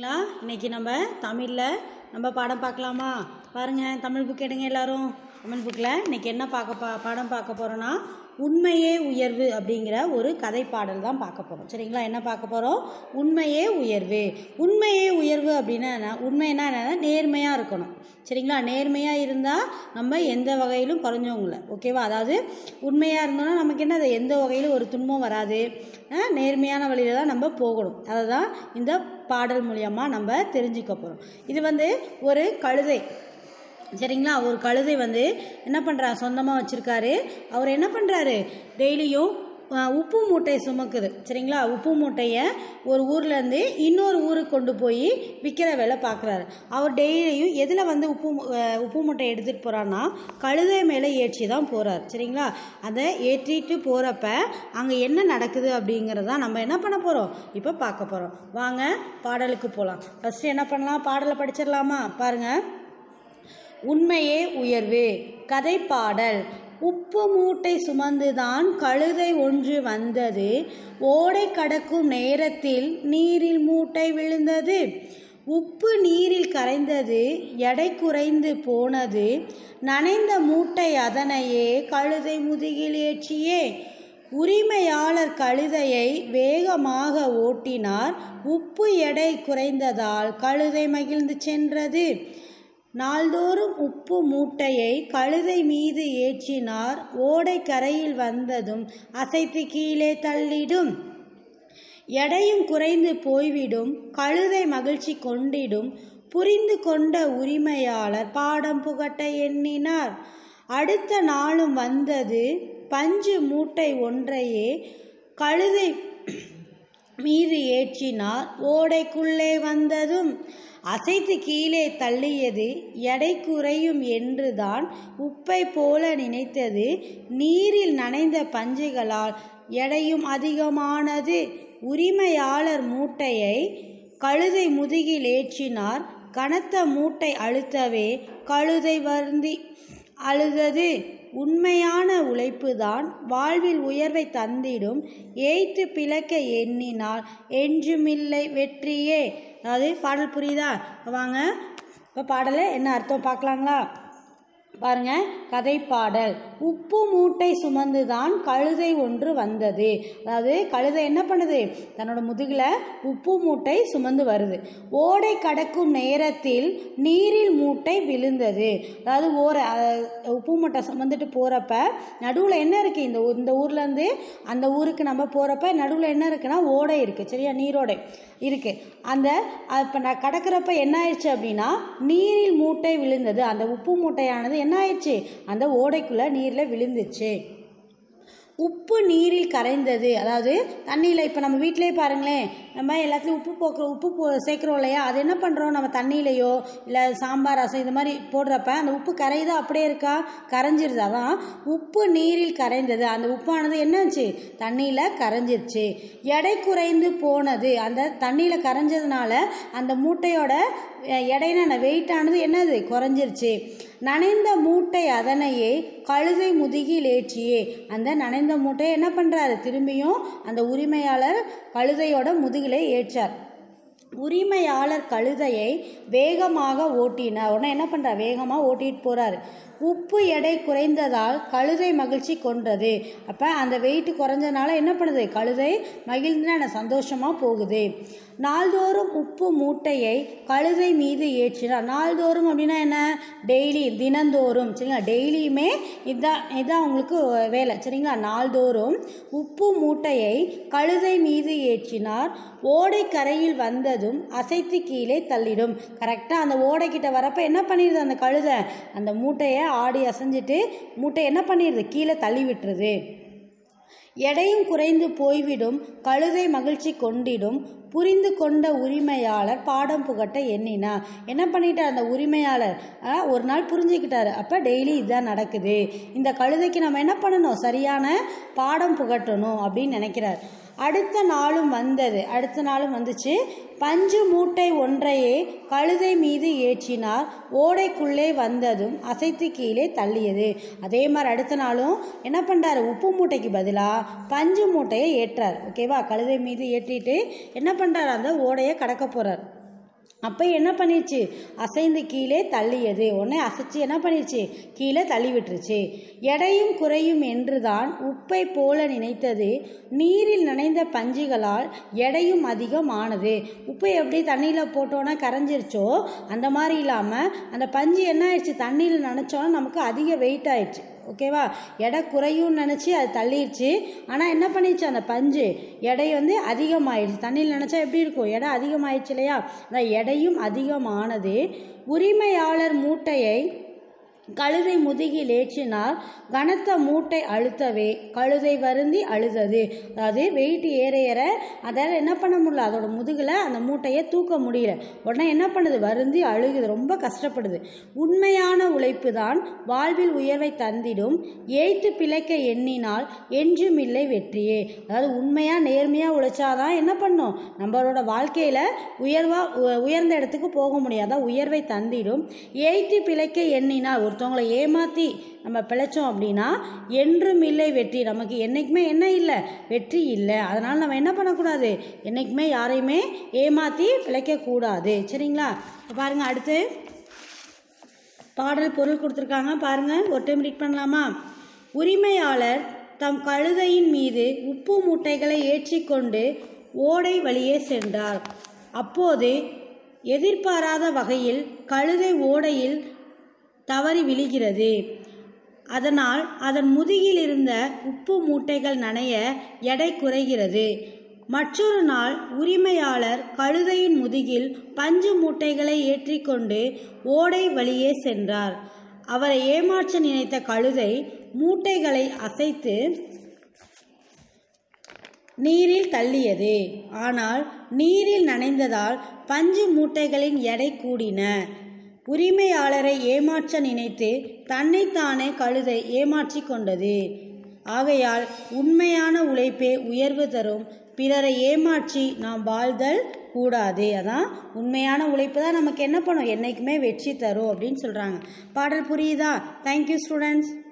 சரிங்களா இன்னைக்கு நம்ம தமிழில் நம்ம பாடம் பார்க்கலாமா பாருங்கள் தமிழ் புக் எடுங்க எல்லாரும் தமிழ் புக்கில் இன்னைக்கு என்ன பார்க்க பா பாடம் பார்க்க போகிறோன்னா உண்மையே உயர்வு அப்படிங்கிற ஒரு கதை பாடல் தான் பார்க்க போகிறோம் சரிங்களா என்ன பார்க்க போகிறோம் உண்மையே உயர்வு உண்மையே உயர்வு அப்படின்னா என்ன உண்மைன்னா என்னன்னா நேர்மையாக இருக்கணும் சரிங்களா நேர்மையாக இருந்தால் நம்ம எந்த வகையிலும் குறைஞ்சவங்கள ஓகேவா அதாவது உண்மையாக இருந்தோம்னா நமக்கு என்ன அது எந்த வகையிலும் ஒரு துன்பம் வராது அஹ் நேர்மையான வழியில் தான் நம்ம போகணும் அதை தான் இந்த பாடல் மூலியமாக நம்ம தெரிஞ்சுக்க போகிறோம் இது வந்து ஒரு கழுதை சரிங்களா ஒரு கழுதை வந்து என்ன பண்ணுறாரு சொந்தமாக வச்சுருக்காரு அவர் என்ன பண்ணுறாரு டெய்லியும் அஹ், உப்பு மூட்டை சுமக்குது சரிங்களா உப்பு மூட்டையை ஒரு ஊர்லேருந்து இன்னொரு ஊருக்கு கொண்டு போய் விற்கிற வேலை பார்க்குறாரு அவர் டெய்லியும் எதில் வந்து உப்பு மூ- அஹ், உப்பு மூட்டை எடுத்துகிட்டு போகிறான்னா கழுதை மேலே ஏற்றி தான் போகிறார் சரிங்களா அதை ஏற்றிட்டு போகிறப்ப அங்கே என்ன நடக்குது அப்படிங்கிறத நம்ம என்ன பண்ண போகிறோம் இப்போ பார்க்க போகிறோம் வாங்க பாடலுக்கு போகலாம் ஃபஸ்ட்டு என்ன பண்ணலாம் பாடலை படிச்சிடலாமா பாருங்கள் உண்மையே உயர்வு கதை பாடல் உப்பு மூட்டை சுமந்துதான் கழுதை ஒன்று வந்தது ஓடை கடக்கும் நேரத்தில் நீரில் மூட்டை விழுந்தது உப்பு நீரில் கரைந்தது எடை குறைந்து போனது நனைந்த மூட்டை அதனையே கழுதை முதுகில் ஏற்றியே உரிமையாளர் கழுதையை வேகமாக ஓட்டினார் உப்பு எடை குறைந்ததால் கழுதை மகிழ்ந்து சென்றது நாள்தோறும் உப்பு மூட்டையை கழுதை மீது ஏற்றினார் ஓடை கரையில் வந்ததும் அசைத்து கீழே தள்ளிடும் எடையும் குறைந்து போய்விடும் கழுதை மகிழ்ச்சி கொண்டிடும் புரிந்து கொண்ட உரிமையாளர் பாடம் புகட்ட எண்ணினார் அடுத்த நாளும் வந்தது பஞ்சு மூட்டை ஒன்றையே கழுதை மீது ஏற்றினார் ஓடைக்குள்ளே வந்ததும் அசைத்து கீழே தள்ளியது எடை குறையும் என்றுதான் உப்பை போல நினைத்தது நீரில் நனைந்த பஞ்சுகளால் எடையும் அதிகமானது உரிமையாளர் மூட்டையை கழுதை முதுகில் ஏற்றினார் கனத்த மூட்டை அழுத்தவே கழுதை வருந்தி அழுதது உண்மையான உழைப்புதான் வாழ்வில் உயர்வை தந்திடும் ஏய்த்து பிழைக்க எண்ணினால் என்றுமில்லை வெற்றியே அதாவது பாடல் புரியுதா வாங்க இப்போ பாடலை என்ன அர்த்தம் பார்க்கலாங்களா பாருங்க கதை பாடல் உப்பு மூட்டை சுமந்துதான் கழுதை ஒன்று வந்தது அதாவது கழுதை என்ன பண்ணுது தன்னோட முதுகில் உப்பு மூட்டை சுமந்து வருது ஓடை கடக்கும் நேரத்தில் நீரில் மூட்டை விழுந்தது அதாவது ஓர அஹ், உப்பு மூட்டை சுமந்துட்டு போகிறப்ப நடுவில் என்ன இருக்குது இந்த ஊர் இந்த ஊர்லேருந்து அந்த ஊருக்கு நம்ம போகிறப்ப நடுவில் என்ன இருக்குன்னா ஓடை இருக்குது சரியா நீரோடை இருக்குது அந்த இப்போ நான் கடக்கிறப்ப என்ன ஆயிடுச்சு அப்படின்னா நீரில் மூட்டை விழுந்தது அந்த உப்பு மூட்டையானது என்ன ஆயிடுச்சு அந்த ஓடைக்குள்ளே நீரில் விழுந்துச்சு உப்பு நீரில் கரைந்தது அதாவது தண்ணியில் இப்போ நம்ம வீட்டிலே பாருங்களேன் நம்ம எல்லாத்துலேயும் உப்பு போக்குற உப்பு போ சேர்க்குறோம் இல்லையா அது என்ன பண்ணுறோம் நம்ம தண்ணியிலையோ இல்லை சாம்பார் ரசம் இது மாதிரி போடுறப்ப அந்த உப்பு கரையுதா அப்படியே இருக்கா கரைஞ்சிருது அதான் உப்பு நீரில் கரைந்தது அந்த உப்பானது என்னாச்சு தண்ணியில் கரைஞ்சிருச்சு எடை குறைந்து போனது அந்த தண்ணியில் கரைஞ்சதுனால அந்த மூட்டையோட அஹ், எடையான வெயிட்டானது என்னது குறைஞ்சிருச்சு நனைந்த மூட்டை அதனையே கழுதை முதுகில் ஏற்றியே அந்த நனைந்த மூட்டையை என்ன பண்ணுறாரு திரும்பியும் அந்த உரிமையாளர் கழுதையோட முதுகிலே ஏற்றார் உரிமையாளர் கழுதையை வேகமாக ஓட்டினார் உடனே என்ன பண்ணுறார் வேகமாக ஓட்டிட்டு போகிறாரு உப்பு எடை குறைந்ததால் கழுதை மகிழ்ச்சி கொண்டது அப்போ அந்த வெயிட் குறைஞ்சதுனால என்ன பண்ணுது கழுதை மகிழ்ந்து சந்தோஷமாக போகுது நாள்தோறும் உப்பு மூட்டையை கழுதை மீது ஏற்றினார் நாள்தோறும் அப்படின்னா என்ன டெய்லி தினந்தோறும் சரிங்களா டெய்லியுமே இதான் இதான் உங்களுக்கு வேலை சரிங்களா நாள்தோறும் உப்பு மூட்டையை கழுதை மீது ஏற்றினார் ஓடை கரையில் வந்ததும் அசைத்து கீழே தள்ளிடும் கரெக்டாக அந்த ஓடைக்கிட்ட வரப்ப என்ன பண்ணிடுது அந்த கழுதை அந்த மூட்டையை ஆடி அசைஞ்சிட்டு மூட்டை என்ன பண்ணிடுது கீழே தள்ளி விட்டுருது எடையும் குறைந்து போய்விடும் கழுதை மகிழ்ச்சி கொண்டிடும் புரிந்து கொண்ட உரிமையாளர் பாடம் புகட்ட எண்ணினா என்ன பண்ணிட்டார் அந்த உரிமையாளர் ஆ, ஒரு நாள் புரிஞ்சுக்கிட்டாரு அப்போ டெய்லி இதுதான் நடக்குது இந்த கழுதைக்கு நம்ம என்ன பண்ணணும் சரியான பாடம் புகட்டணும் அப்படின்னு நினைக்கிறார் அடுத்த நாளும் வந்தது அடுத்த நாளும் வந்துச்சு பஞ்சு மூட்டை ஒன்றையே கழுதை மீது ஏற்றினார் ஓடைக்குள்ளே வந்ததும் அசைத்து கீழே தள்ளியது அதே மாதிரி அடுத்த நாளும் என்ன பண்ணுறாரு உப்பு மூட்டைக்கு பதிலாக பஞ்சு மூட்டையை ஏற்றார் ஓகேவா கழுதை மீது ஏற்றிட்டு என்ன பண்ணுறாரு அந்த ஓடையை கடக்க போகிறார் அப்போ என்ன பண்ணிருச்சு அசைந்து கீழே தள்ளியது உடனே அசைச்சு என்ன பண்ணிருச்சு கீழே தள்ளி விட்டுருச்சு எடையும் குறையும் என்றுதான் உப்பை போல நினைத்தது நீரில் நனைந்த பஞ்சுகளால் எடையும் அதிகமானது உப்பை எப்படி தண்ணியில் போட்டோன்னா கரைஞ்சிருச்சோ அந்த மாதிரி இல்லாமல் அந்த பஞ்சு என்ன ஆயிடுச்சு தண்ணியில் நனைச்சோன்னா நமக்கு அதிக வெயிட் ஆயிடுச்சு ஓகேவா எடை குறையும்னு நினச்சி அது தள்ளிடுச்சு ஆனால் என்ன பண்ணிடுச்சு அந்த பஞ்சு எடை வந்து அதிகமாயிடுச்சு தண்ணியில் நினச்சா எப்படி இருக்கும் எடை அதிகமாயிடுச்சு இல்லையா அந்த எடையும் அதிகமானது உரிமையாளர் மூட்டையை கழுதை முதுகில் ஏற்றினால் கனத்த மூட்டை அழுத்தவே கழுதை வருந்தி அழுதது அதாவது வெயிட் ஏற ஏற அதால் என்ன பண்ண முடியல அதோட முதுகில் அந்த மூட்டையை தூக்க முடியல உடனே என்ன பண்ணுது வருந்தி அழுகுது ரொம்ப கஷ்டப்படுது உண்மையான உழைப்பு தான் வாழ்வில் உயர்வை தந்திடும் ஏய்த்து பிழைக்க எண்ணினால் என்றும் இல்லை வெற்றியே அதாவது உண்மையாக நேர்மையாக உழைச்சாதான் என்ன பண்ணும் நம்மளோட வாழ்க்கையில் உயர்வா உ- உயர்ந்த இடத்துக்கு போக முடியும் அதான் உயர்வை தந்திடும் ஏய்த்து பிழைக்க எண்ணினால் ஒருத்தவங்களை ஏமாற்றி நம்ம பிழைச்சோம் அப்படின்னா என்றும் இல்லை வெற்றி நமக்கு என்றைக்குமே என்ன இல்லை வெற்றி இல்லை அதனால் நம்ம என்ன பண்ணக்கூடாது என்றைக்குமே யாரையுமே ஏமாற்றி பிழைக்கக்கூடாது சரிங்களா இப்ப பாருங்க அடுத்து பாடல் பொருள் கொடுத்துருக்காங்க பாருங்க ஒரு டைம் ரீட் பண்ணலாமா உரிமையாளர் தம் கழுதையின் மீது உப்பு மூட்டைகளை ஏற்றிக்கொண்டு ஓடை வழியே சென்றார் அப்போது எதிர்பாராத வகையில் கழுதை ஓடையில் தவறி விழுகிறது அதனால் அதன் முதுகில் இருந்த உப்பு மூட்டைகள் நனைய எடை குறைகிறது மற்றொரு நாள் உரிமையாளர் கழுதையின் முதுகில் பஞ்சு மூட்டைகளை ஏற்றிக்கொண்டு ஓடை வழியே சென்றார் அவரை ஏமாற்ற நினைத்த கழுதை மூட்டைகளை அசைத்து நீரில் தள்ளியது ஆனால் நீரில் நனைந்ததால் பஞ்சு மூட்டைகளின் எடை கூடின உரிமையாளரை ஏமாற்ற நினைத்து தன்னைத்தானே கழுதை ஏமாற்றிக் கொண்டது ஆகையால் உண்மையான உழைப்பே உயர்வு தரும் பிறரை ஏமாற்றி நாம் வாழ்தல் கூடாது அதான் உண்மையான உழைப்பு தான் நமக்கு என்ன பண்ணும் என்றைக்குமே வெற்றி தரும் அப்படின்னு சொல்கிறாங்க பாடல் புரியுதா தேங்க்யூ ஸ்டூடெண்ட்ஸ்